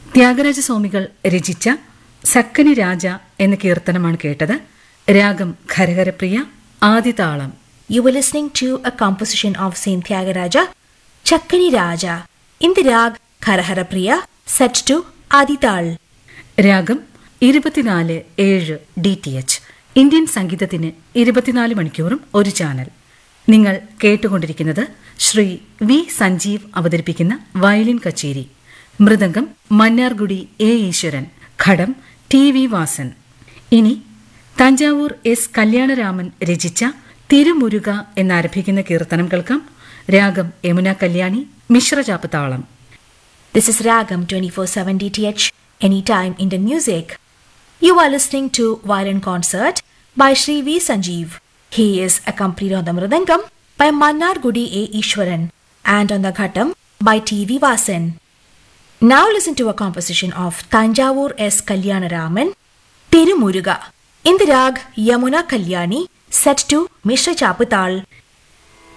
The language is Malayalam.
ത്യാഗരാജ സ്വാമികൾ രചിച്ച സക്കനി രാജ എന്ന കീർത്തനമാണ് കേട്ടത് രാഗം Kharaharapriya ആദിതാളം You were listening to a composition of Saint Tyagaraja, Chakkani Raja, in the rag Kharahara Priya, set to Adital. രാഗം ഇരുപത്തിനാല് ഏഴ് ഡി ടി എച്ച് ഇന്ത്യൻ സംഗീതത്തിന് ഇരുപത്തിനാല് മണിക്കൂറും ഒരു ചാനൽ നിങ്ങൾ കേട്ടുകൊണ്ടിരിക്കുന്നത് ശ്രീ വി സഞ്ജീവ് അവതരിപ്പിക്കുന്ന വയലിൻ കച്ചേരി മൃദംഗം മന്നാർഗുഡി എ ഈശ്വരൻ ഘടം ടി വി വാസൻ ഇനി തഞ്ചാവൂർ എസ് കല്യാണരാമൻ രചിച്ച തിരുമുരുക എന്നാരംഭിക്കുന്ന കീർത്തനം കേൾക്കാം രാഗം യമുന കല്യാണി മിശ്രചാപ്പ് താളം This is Ragam 24/7 DTH Anytime Indian Music. You are listening to Violin Concert by Sri V. Sanjeev. He is accompanied on the Mridangam by Mannar Gudi A. Ishwaran and on the Ghatam by T. V. Vasan. Now listen to a composition of Tanjavur S. Kalyanaraman, Tirumuruga, in the rag Yamuna Kalyani, set to Mishra Chaputal